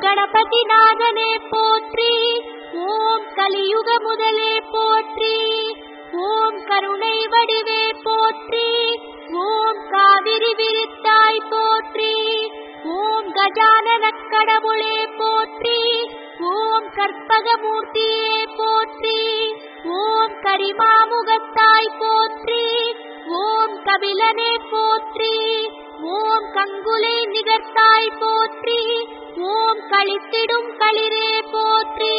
கணபதி நாதனே போற்றி ஓம் கலியுக முதலே போற்றி ஓம் கருணை வடிவே போற்றி ஓம் காவிரி விரித்தாய் போற்றி ஓம் கஜானன கடவுளே போற்றி ஓம் கற்பகமூர்த்தியே போற்றி ஓம் கரிமாமுகத்தாய் போற்றி ஓம் கபிலனே போற்றி ஓம் கங்குலே நிகர்த்தாய் போற்றி ஓம் கழித்திடும் களிரே போற்றி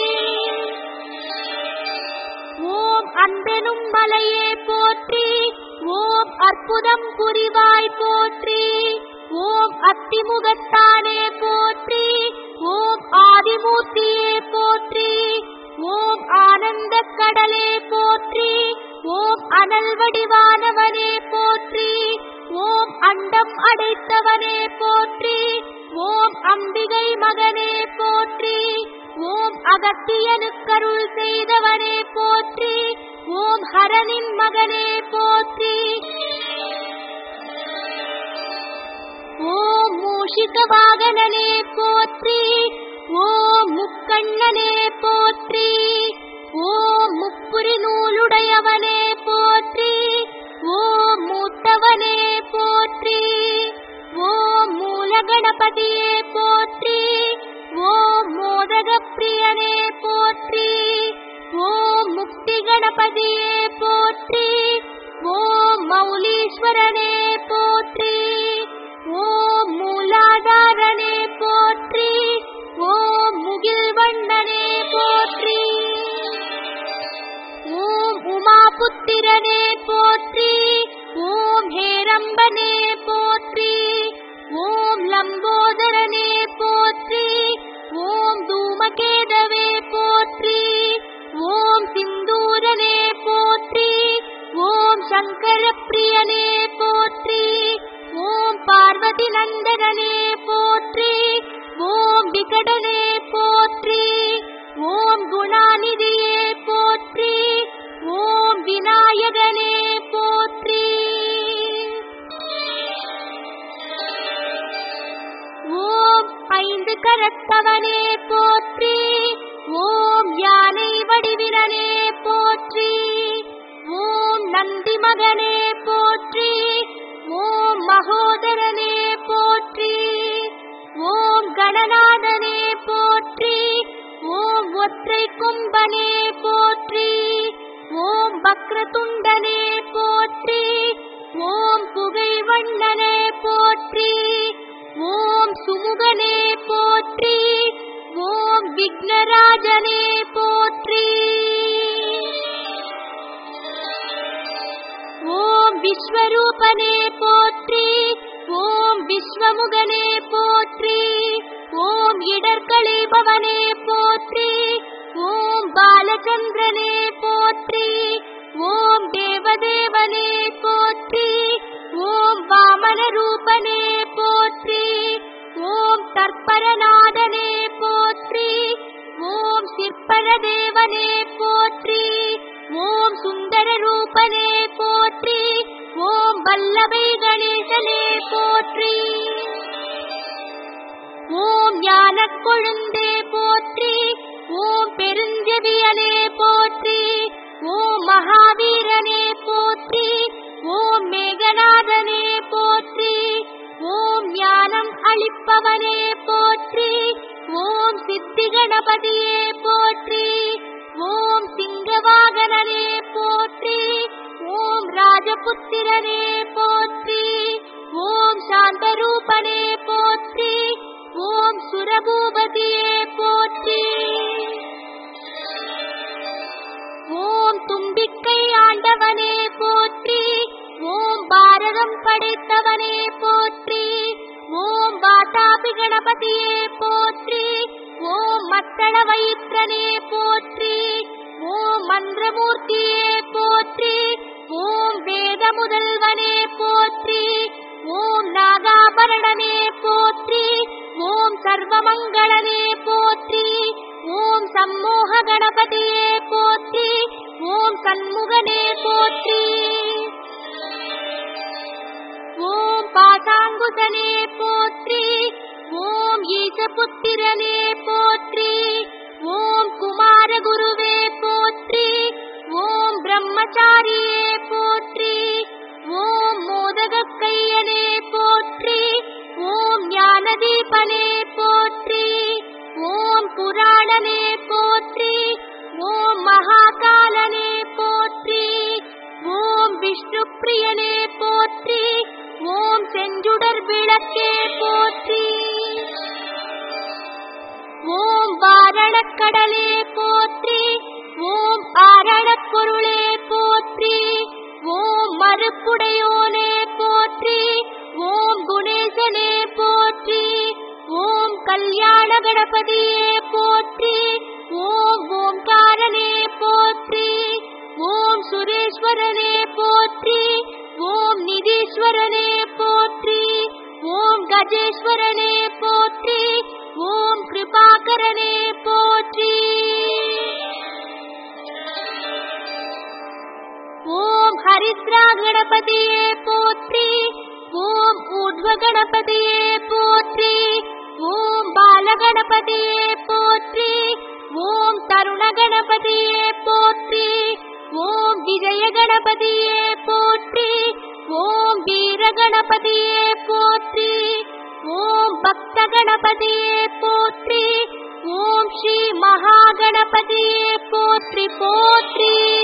ஓம் அன்பெனும் மலையே போற்றி ஓம் அற்புதம் புரிவாய் போற்றி ஓம் அத்திமுகத்தானே போற்றி ஓம் ஆதிமூர்த்தியே போற்றி ஓம் ஆனந்த கடலே போற்றி ஓம் அனல் வடிவானவனே போற்றி ஓம் அண்டம் அடைத்தவனே போற்றி ஓம் அம்பிகை மகனே போற்றி ஓம் அகத்தியனுக்கருள் செய்தவனே போற்றி ஓம் ஹரனின் மகனே போற்றி ஓம் மூஷிக வாகனனே போற்றி ஓம் முக்கண்ணனே போற்றி ஓம் முப்புரி நூலுடையவனே போற்றி ஓம் மூத்தவனே போற்றி ஓம் மூலகணபதியே போற்றி ஓம் மோதக பிரியனே போற்றி ஓம் முக்தி கணபதியே போற்றி ஓம் மௌலீஸ்வரனே போற்றி ஓம் மூலாதாரனே போற்றி ஓம் முகில்வண்ணனே போற்றி ஓம் உமாபுத்திரனே போற்றி ஓம் ஹேரம்பனே போற்றி ஓம் லம்போதரனே போற்றி ஓம் தூமகேதவே போற்றி ஓம் சிந்தூரனே போற்றி ஓம் சங்கர பிரியனே போற்றி ஓம் பார்வதி நந்தனனே போற்றி ஓம் விகடனே போற்றி ஓம் குணாநிதியே போற்றி ஓம் விநாயகனே போற்றி ஓம் ஐந்து கரத்தவனே போற்றி ஓம் யானை வடிவினனே போற்றி ஓம் நந்தி மகனே போற்றி ஓம் மகோதரனே போற்றி ஓம் கணநாதனே போற்றி ஓம் ஒற்றை கும்பனே போற்றி ஓம் பக்ரதுண்டனே போற்றி ஓம் புகைவண்ணனே போற்றி ஓம் சுமுகனே போற்றி ஓம் விக்னராஜனே போற்றி ஓம் விஸ்வரூபனே போற்றி ஓம் விஸ்வமுகனே போற்றி ஓம் இடர்களேபவனே போற்றி ஓம் பாலச்சந்திரனே போற்றி ஓம் தேவதேவனே போற்றி ஓம் வாமன ரூபனே போற்றி ஓம் தற்பரநாதனே போற்றி ஓம் சிற்பர தேவனே போற்றி ஓம் சுந்தர ரூபனே போற்றி ஓம் வல்லபை கணேசனே போற்றி ஓம் ஞானக் கொழுந்தே போற்றி ஓம் பெருஞ்செவியனே போற்றி ஓம் மகாவீரனே போற்றி ஓம் மேகநாதனே போற்றி ஓம் ஞானம் அளிப்பவனே போற்றி ஓம் சித்தி கணபதியே போற்றி ஓம் சிங்கவாகனனே போற்றி ஓம் ராஜபுத்திரனே போற்றி ஓம் சாந்தரூபனே போற்றி ஓம் சுரபூபதியே போற்றி ஓம் தும்பிக்கை ஆண்டவனே போற்றி ஓம் பாரதம் படைத்தவனே போற்றி ஓம் வாதாபி கணபதியே போற்றி ஓம் மத்தள வயிற்றனே போற்றி ஓம் மந்திரமூர்த்தியே போற்றி ஓம் வேத முதல்வனே போற்றி ஓம் நாகாபரணனே போற்றி ஓம் சர்வமங்களனே போற்றி ஓம் சம்மோக கணபதியே போற்றி ஓம் சண்முகனே போற்றி ஓம் பாசாங்குசனே போற்றி ஓம் ஈசபுத்திரனே செஞ்சுடர் விளக்கே போற்றி ஓம் வாரணக்கடலே போற்றி ஓம் ஆரணப் பொருளே போற்றி ஓம் மறுப்புடையோனே போற்றி ஓம் குணேசனே போற்றி ஓம் கல்யாண கணபதியே போற்றி ஓம் ஓம்காரனே போற்றி ஓம் சுரேஸ்வரனே போற்றி ஓம் நிதீஸ்வரனே போற்றி ஓம் கஜேஸ்வரனே போற்றி ஓம் கிருபாகரனே போற்றி ஓம் ஹரித்ரா கணபதியே போற்றி ஓம் ஊர்வ கணபதியே போற்றி ஓம் பாலகணபதியே போற்றி ஓம் தருண கணபதியே போற்றி ஓம் விஜய கணபதியே போற்றி ஓம் வீர கணபதியே போற்றி ஓம் பக்த கணபதியே போற்றி ஓம் ஸ்ரீ மகா கணபதியே போற்றி போற்றி